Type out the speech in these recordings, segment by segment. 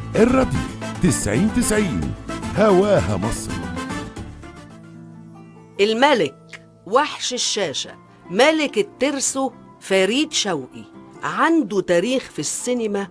الراديو تسعين تسعين هواها مصر الملك وحش الشاشة ملك الترسو فريد شوقي عنده تاريخ في السينما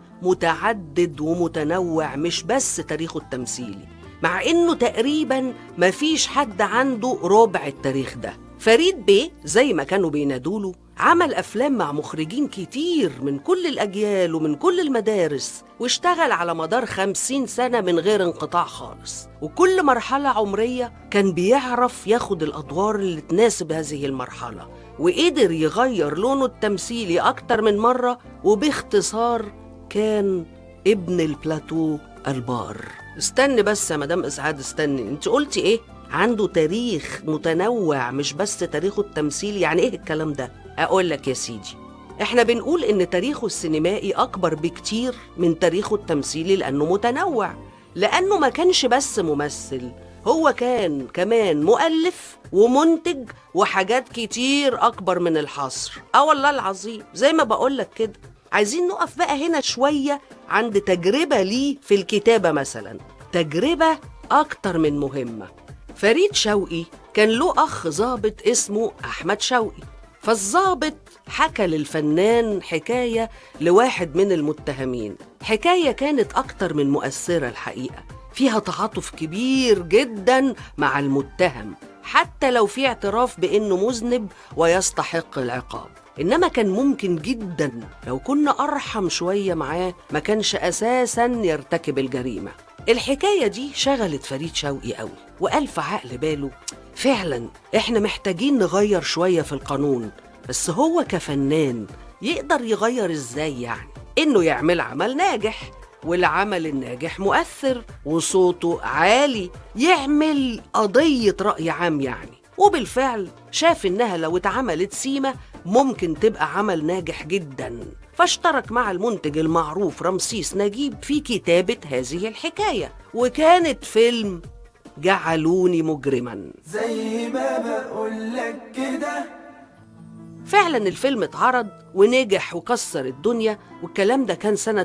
متعدد ومتنوع مش بس تاريخه التمثيلي مع انه تقريبا مفيش حد عنده ربع التاريخ ده فريد بيه زي ما كانوا بينادوله عمل أفلام مع مخرجين كتير من كل الأجيال ومن كل المدارس واشتغل على مدار خمسين سنة من غير انقطاع خالص وكل مرحلة عمرية كان بيعرف ياخد الأدوار اللي تناسب هذه المرحلة وقدر يغير لونه التمثيلي أكتر من مرة وباختصار كان ابن البلاتو البار استني بس يا مدام إسعاد استني انت قلتي ايه؟ عنده تاريخ متنوع مش بس تاريخه التمثيلي يعني ايه الكلام ده؟ اقول لك يا سيدي احنا بنقول ان تاريخه السينمائي اكبر بكتير من تاريخه التمثيلي لانه متنوع لانه ما كانش بس ممثل هو كان كمان مؤلف ومنتج وحاجات كتير اكبر من الحصر اه والله العظيم زي ما بقول لك كده عايزين نقف بقى هنا شويه عند تجربه ليه في الكتابه مثلا تجربه اكتر من مهمه فريد شوقي كان له اخ ظابط اسمه احمد شوقي فالظابط حكى للفنان حكاية لواحد من المتهمين حكاية كانت أكتر من مؤثرة الحقيقة فيها تعاطف كبير جدا مع المتهم حتى لو في اعتراف بأنه مذنب ويستحق العقاب إنما كان ممكن جدا لو كنا أرحم شوية معاه ما كانش أساسا يرتكب الجريمة الحكاية دي شغلت فريد شوقي قوي وقال في عقل باله فعلا احنا محتاجين نغير شوية في القانون بس هو كفنان يقدر يغير ازاي يعني انه يعمل عمل ناجح والعمل الناجح مؤثر وصوته عالي يعمل قضية رأي عام يعني وبالفعل شاف انها لو اتعملت سيمة ممكن تبقى عمل ناجح جدا فاشترك مع المنتج المعروف رمسيس نجيب في كتابة هذه الحكاية وكانت فيلم جعلوني مجرما زي ما بقولك كده فعلا الفيلم اتعرض ونجح وكسر الدنيا والكلام ده كان سنة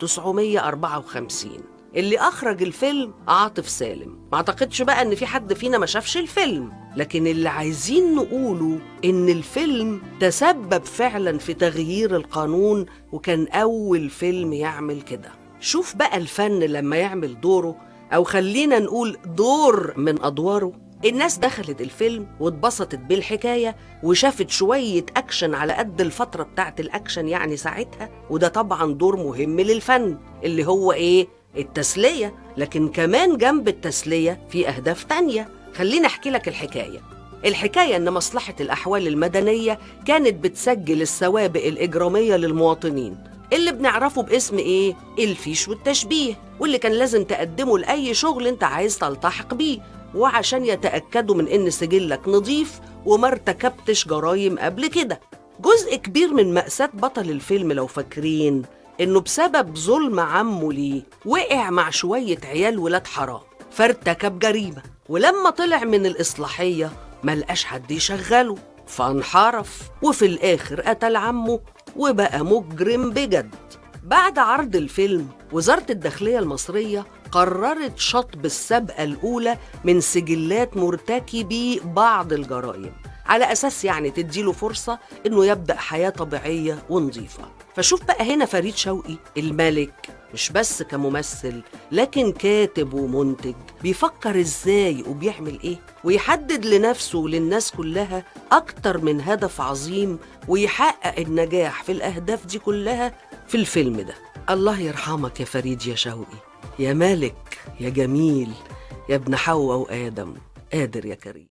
1954 اللي أخرج الفيلم عاطف سالم ما أعتقدش بقى إن في حد فينا ما شافش الفيلم لكن اللي عايزين نقوله إن الفيلم تسبب فعلا في تغيير القانون وكان أول فيلم يعمل كده شوف بقى الفن لما يعمل دوره أو خلينا نقول دور من أدواره الناس دخلت الفيلم واتبسطت بالحكاية وشافت شوية أكشن على قد الفترة بتاعت الأكشن يعني ساعتها وده طبعا دور مهم للفن اللي هو إيه؟ التسلية لكن كمان جنب التسلية في أهداف تانية خليني أحكي لك الحكاية الحكاية إن مصلحة الأحوال المدنية كانت بتسجل السوابق الإجرامية للمواطنين اللي بنعرفه باسم إيه؟ الفيش والتشبيه واللي كان لازم تقدمه لأي شغل أنت عايز تلتحق بيه وعشان يتأكدوا من إن سجلك نظيف وما ارتكبتش جرايم قبل كده جزء كبير من مأساة بطل الفيلم لو فاكرين إنه بسبب ظلم عمه ليه وقع مع شوية عيال ولاد حرام فارتكب جريمة ولما طلع من الإصلاحية ملقاش حد يشغله فانحرف وفي الآخر قتل عمه وبقى مجرم بجد بعد عرض الفيلم وزارة الداخلية المصرية قررت شطب السابقة الأولى من سجلات مرتكبي بعض الجرائم على أساس يعني تديله فرصة إنه يبدأ حياة طبيعية ونظيفة فشوف بقى هنا فريد شوقي الملك مش بس كممثل لكن كاتب ومنتج بيفكر ازاي وبيعمل ايه ويحدد لنفسه وللناس كلها اكتر من هدف عظيم ويحقق النجاح في الاهداف دي كلها في الفيلم ده الله يرحمك يا فريد يا شوقي يا مالك يا جميل يا ابن حواء وادم قادر يا كريم